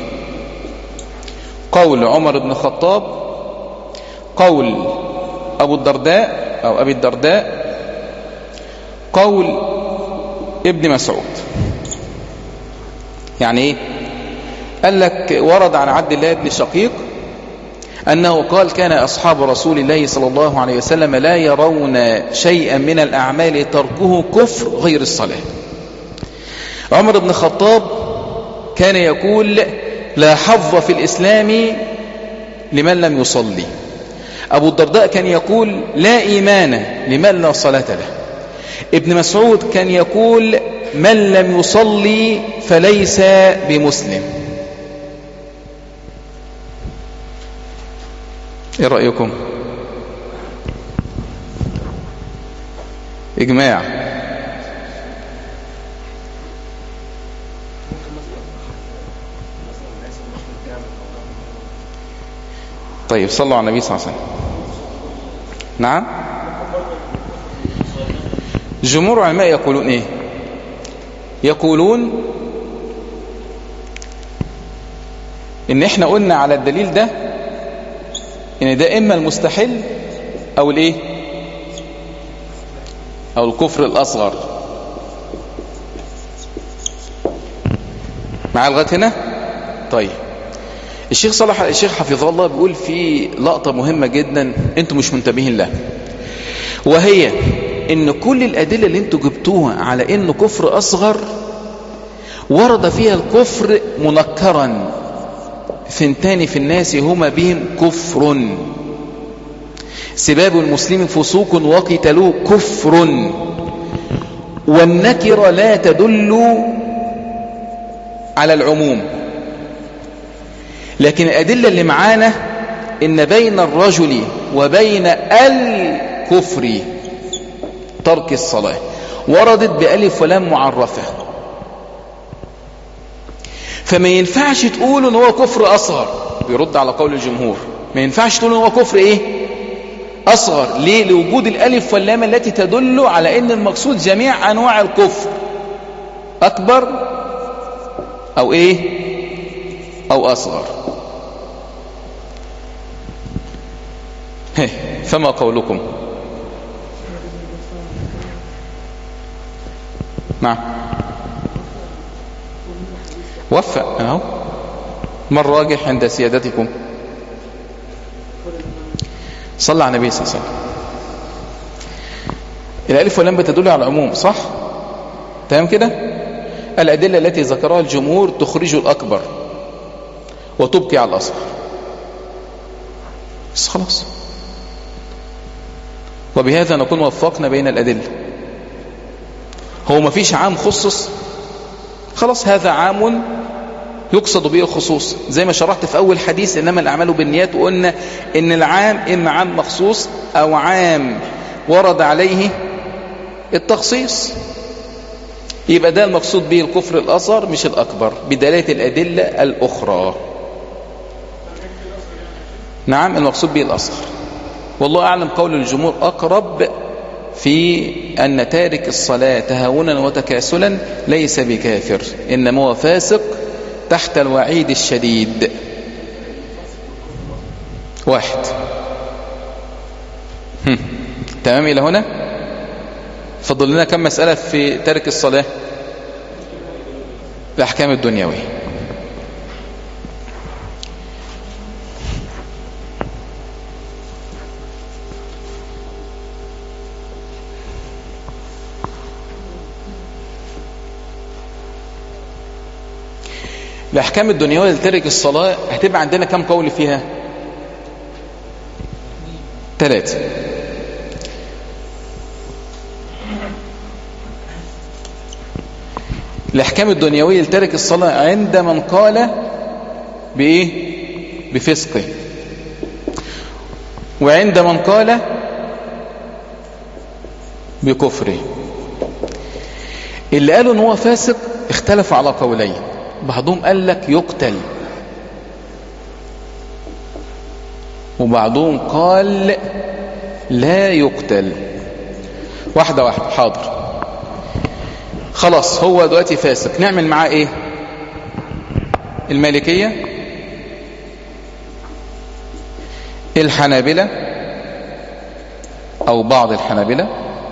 قول عمر بن الخطاب قول أبو الدرداء أو أبي الدرداء قول ابن مسعود يعني ايه قال لك ورد عن عبد الله بن شقيق أنه قال كان أصحاب رسول الله صلى الله عليه وسلم لا يرون شيئا من الأعمال تركه كفر غير الصلاة عمر بن الخطاب كان يقول لا حظ في الإسلام لمن لم يصلي أبو الدرداء كان يقول لا إيمان لمن لا صلاة له ابن مسعود كان يقول من لم يصلي فليس بمسلم ايه رأيكم اجماع طيب صلوا على النبي صلى الله عليه وسلم نعم جمهور العلماء يقولون ايه يقولون ان احنا قلنا على الدليل ده ان ده اما المستحل او الايه او الكفر الاصغر معايا لغايه هنا طيب الشيخ صلاح الشيخ حفظه الله بيقول في لقطه مهمه جدا انتم مش منتبهين لها وهي ان كل الادله اللي انتوا جبتوها على انه كفر اصغر ورد فيها الكفر منكرا ثنتان في الناس هما بهم كفر سباب المسلم فسوق وقتلوه كفر والنكرة لا تدل على العموم لكن الأدلة اللي معانا إن بين الرجل وبين الكفر ترك الصلاة وردت بألف ولام معرفة فما ينفعش تقول ان هو كفر اصغر بيرد على قول الجمهور ما ينفعش تقول ان هو كفر ايه اصغر ليه لوجود الالف واللام التي تدل على ان المقصود جميع انواع الكفر أكبر أو إيه أو أصغر فما قولكم نعم وفق اهو ما الراجح عند سيادتكم صلى على النبي صلى الله عليه وسلم الالف واللام بتدل على العموم صح تمام كده الادله التي ذكرها الجمهور تخرج الاكبر وتبقي على الاصغر بس خلاص وبهذا نكون وفقنا بين الادله هو ما فيش عام خصص خلاص هذا عام يقصد به الخصوص زي ما شرحت في أول حديث إنما الأعمال بالنيات وقلنا إن العام إما عام مخصوص أو عام ورد عليه التخصيص يبقى ده المقصود به الكفر الأصغر مش الأكبر بدلالة الأدلة الأخرى نعم المقصود به الأصغر والله أعلم قول الجمهور أقرب في أن تارك الصلاة تهاونا وتكاسلا ليس بكافر إنما هو فاسق تحت الوعيد الشديد واحد تمام إلى هنا فضل لنا كم مسألة في ترك الصلاة الأحكام الدنيوية الأحكام الدنيوية لترك الصلاة هتبقى عندنا كم قول فيها ثلاثة الأحكام الدنيوية لترك الصلاة عند من قال بإيه بفسقه وعند من قال بكفره اللي قالوا ان هو فاسق اختلفوا على قولين بعضهم قال لك يقتل وبعضهم قال لا يقتل واحدة واحدة حاضر خلاص هو دلوقتي فاسق نعمل معاه ايه المالكية الحنابلة او بعض الحنابلة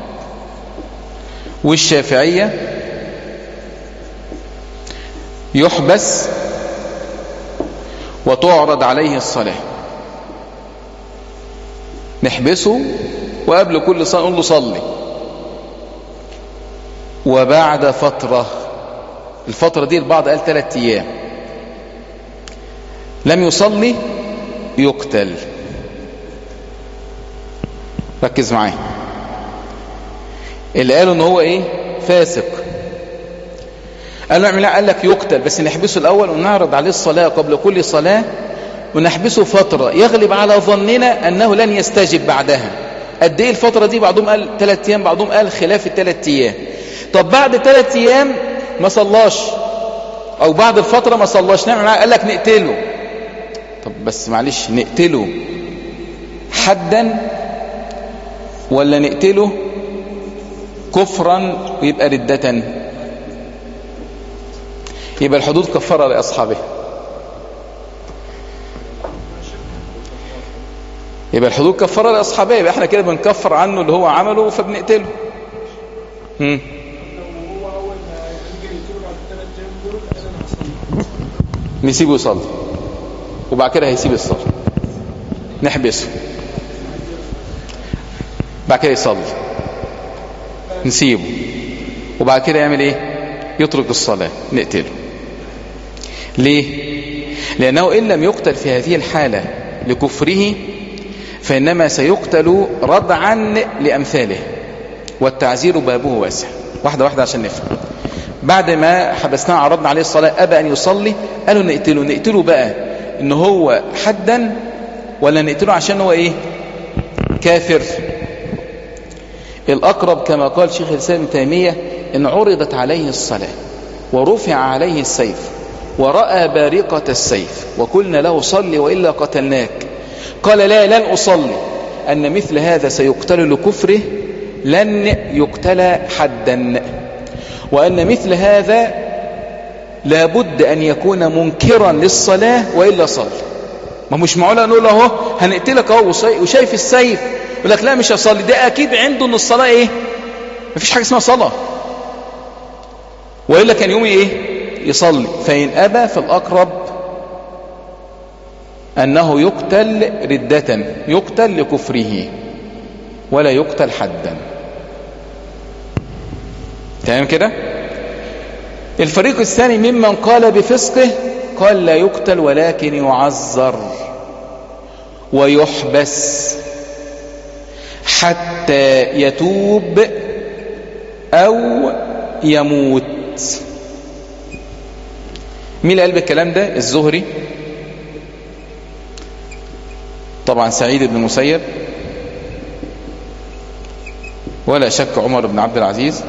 والشافعية يحبس وتعرض عليه الصلاة نحبسه وقبل كل صلاة نقول له صلي وبعد فترة الفترة دي البعض قال ثلاثة أيام لم يصلي يقتل ركز معايا اللي قالوا ان هو ايه فاسق قال له قال لك يقتل بس نحبسه الاول ونعرض عليه الصلاة قبل كل صلاة ونحبسه فترة يغلب على ظننا انه لن يستجب بعدها قد ايه الفترة دي بعضهم قال ثلاث ايام بعضهم قال خلاف الثلاث ايام طب بعد ثلاث ايام ما صلاش او بعد الفترة ما صلاش نعمل معاه قال لك نقتله طب بس معلش نقتله حدا ولا نقتله كفرا ويبقى ردة يبقى الحدود كفارة لأصحابه يبقى الحدود كفارة لأصحابه يبقى احنا كده بنكفر عنه اللي هو عمله فبنقتله هم. نسيبه يصلي وبعد كده هيسيب الصلاة نحبسه بعد كده يصلي نسيبه وبعد كده يعمل ايه يترك الصلاة نقتله ليه لأنه إن لم يقتل في هذه الحالة لكفره فإنما سيقتل ردعا لأمثاله والتعزير بابه واسع واحدة واحدة عشان نفهم بعد ما حبسناه عرضنا عليه الصلاة أبى أن يصلي قالوا نقتله نقتله بقى إن هو حدا ولا نقتله عشان هو إيه كافر الأقرب كما قال شيخ الإسلام تيمية إن عرضت عليه الصلاة ورفع عليه السيف ورأى بارقة السيف وقلنا له صلي وإلا قتلناك قال لا لن أصلي أن مثل هذا سيقتل لكفره لن يقتل حدا وأن مثل هذا لابد أن يكون منكرا للصلاة وإلا صلى ما مش معقول نقول اهو هنقتلك اهو وشايف السيف يقول لك لا مش هصلي ده اكيد عنده ان الصلاه ايه مفيش حاجه اسمها صلاه والا كان يوم ايه يصلي فان ابى فالاقرب انه يقتل رده يقتل لكفره ولا يقتل حدا تمام كده الفريق الثاني ممن قال بفسقه قال لا يقتل ولكن يعذر ويحبس حتى يتوب أو يموت مين اللي قال بالكلام ده الزهري طبعا سعيد بن المسيب ولا شك عمر بن عبد العزيز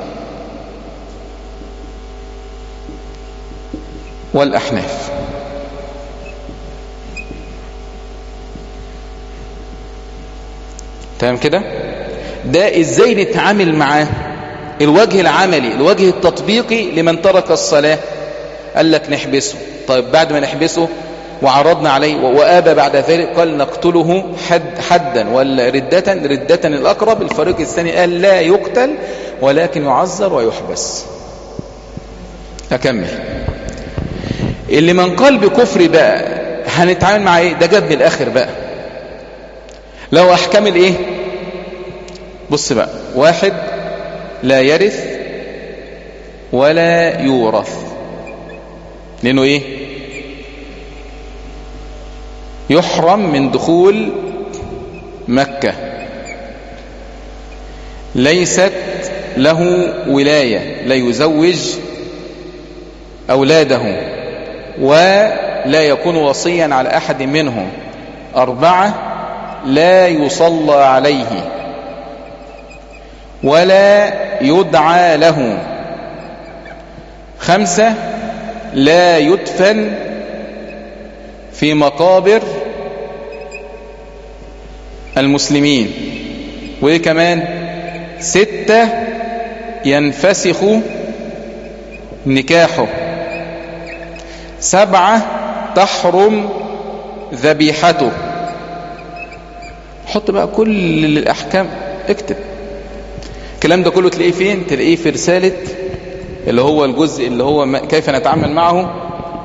والأحناف تمام كده ده ازاي نتعامل معاه الوجه العملي الوجه التطبيقي لمن ترك الصلاة قال لك نحبسه طيب بعد ما نحبسه وعرضنا عليه وآبى بعد ذلك قال نقتله حد حدا ولا ردة ردة الأقرب الفريق الثاني قال لا يقتل ولكن يعذر ويحبس أكمل اللي من قال بكفر بقى هنتعامل مع ايه ده جاب من الاخر بقى لو احكام الايه بص بقى واحد لا يرث ولا يورث لانه ايه يحرم من دخول مكة ليست له ولاية لا يزوج أولاده ولا يكون وصيا على أحد منهم أربعة لا يصلى عليه ولا يدعى له خمسة لا يدفن في مقابر المسلمين وإيه كمان ستة ينفسخ نكاحه سبعة تحرم ذبيحته حط بقى كل الأحكام اكتب الكلام ده كله تلاقيه فين تلاقيه في رسالة اللي هو الجزء اللي هو كيف نتعامل معه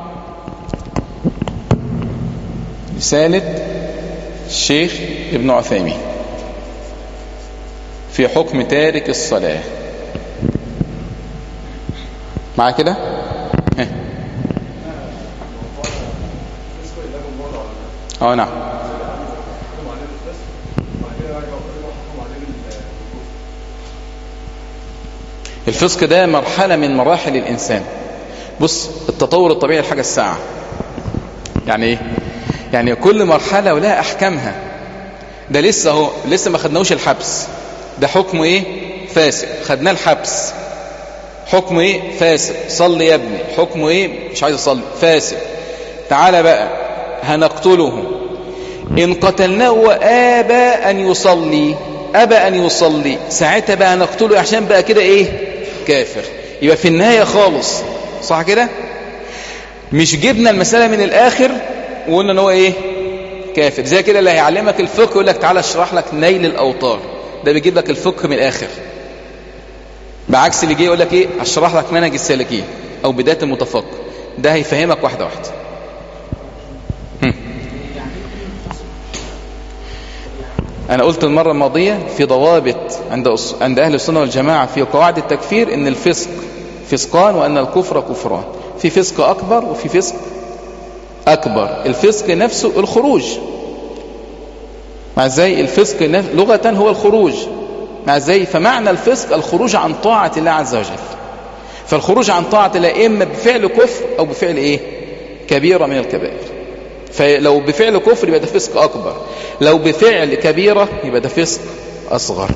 رسالة الشيخ ابن عثيمين في حكم تارك الصلاة مع كده اه نعم الفسق ده مرحلة من مراحل الإنسان بص التطور الطبيعي الحاجة الساعة يعني ايه يعني كل مرحلة ولها أحكامها ده لسه هو لسه ما خدناوش الحبس ده حكمه ايه فاسق خدناه الحبس حكمه ايه فاسق صلي يا ابني حكمه ايه مش عايز اصلي فاسق تعالى بقى هنقتله إن قتلناه وآبى أن يصلي أبى أن يصلي ساعتها بقى نقتله عشان بقى كده إيه كافر يبقى في النهاية خالص صح كده مش جبنا المسألة من الآخر وقلنا ان هو إيه كافر زي كده اللي هيعلمك الفقه يقول لك تعالى اشرح لك نيل الأوطار ده بيجيب لك الفقه من الآخر بعكس اللي جاي يقول لك إيه اشرح لك منهج السالكين أو بداية المتفقه ده هيفهمك واحدة واحدة أنا قلت المرة الماضية في ضوابط عند عند أهل السنة والجماعة في قواعد التكفير إن الفسق فسقان وأن الكفر كفران في فسق أكبر وفي فسق أكبر الفسق نفسه الخروج مع ازاي الفسق لغة هو الخروج مع ازاي فمعنى الفسق الخروج عن طاعة الله عز وجل فالخروج عن طاعة الله إما بفعل كفر أو بفعل إيه كبيرة من الكبائر فلو بفعل كفر يبقى ده فسق أكبر لو بفعل كبيرة يبقى ده فسق أصغر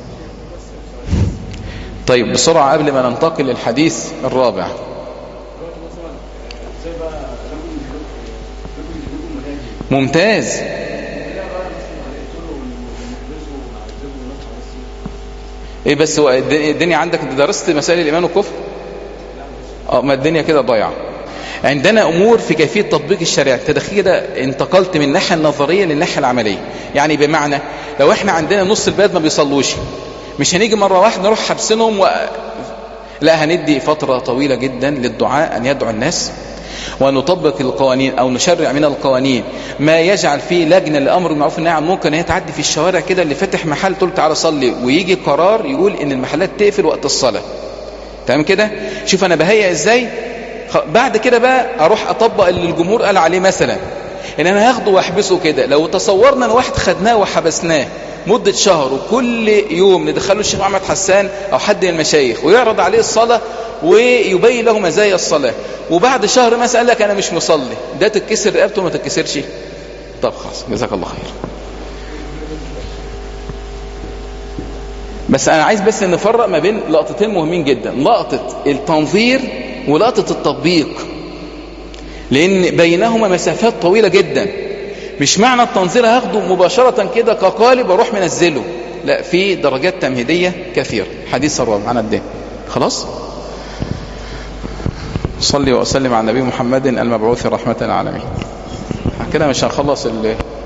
طيب بسرعة قبل ما ننتقل للحديث الرابع ممتاز ايه بس هو الدنيا عندك انت درست مسائل الايمان والكفر اه ما الدنيا كده ضايعه عندنا امور في كيفيه تطبيق الشريعه انت كده انتقلت من الناحيه النظريه للناحيه العمليه يعني بمعنى لو احنا عندنا نص البلد ما بيصلوش مش هنيجي مره واحده نروح حابسينهم و... لا هندي فتره طويله جدا للدعاء ان يدعو الناس ونطبق القوانين او نشرع من القوانين ما يجعل فيه لجنه لامر بالمعروف والنهي عن المنكر ان هي تعدي في الشوارع كده اللي فاتح محل تقول تعالى صلي ويجي قرار يقول ان المحلات تقفل وقت الصلاه تمام كده شوف انا بهيئ ازاي بعد كده بقى اروح اطبق اللي الجمهور قال عليه مثلا ان انا هاخده واحبسه كده لو تصورنا ان واحد خدناه وحبسناه مدة شهر وكل يوم ندخله الشيخ محمد حسان او حد من المشايخ ويعرض عليه الصلاة ويبين له مزايا الصلاة وبعد شهر مثلا قال لك انا مش مصلي ده تتكسر رقبته ما تتكسرش طب خلاص جزاك الله خير بس انا عايز بس نفرق ما بين لقطتين مهمين جدا لقطة التنظير ولقطة التطبيق لان بينهما مسافات طويلة جدا مش معنى التنظير هاخده مباشرة كده كقالب واروح منزله لا في درجات تمهيدية كثيرة حديث ثروة معنا الدين خلاص صلي وأسلم على النبي محمد المبعوث رحمة العالمين كده مش هنخلص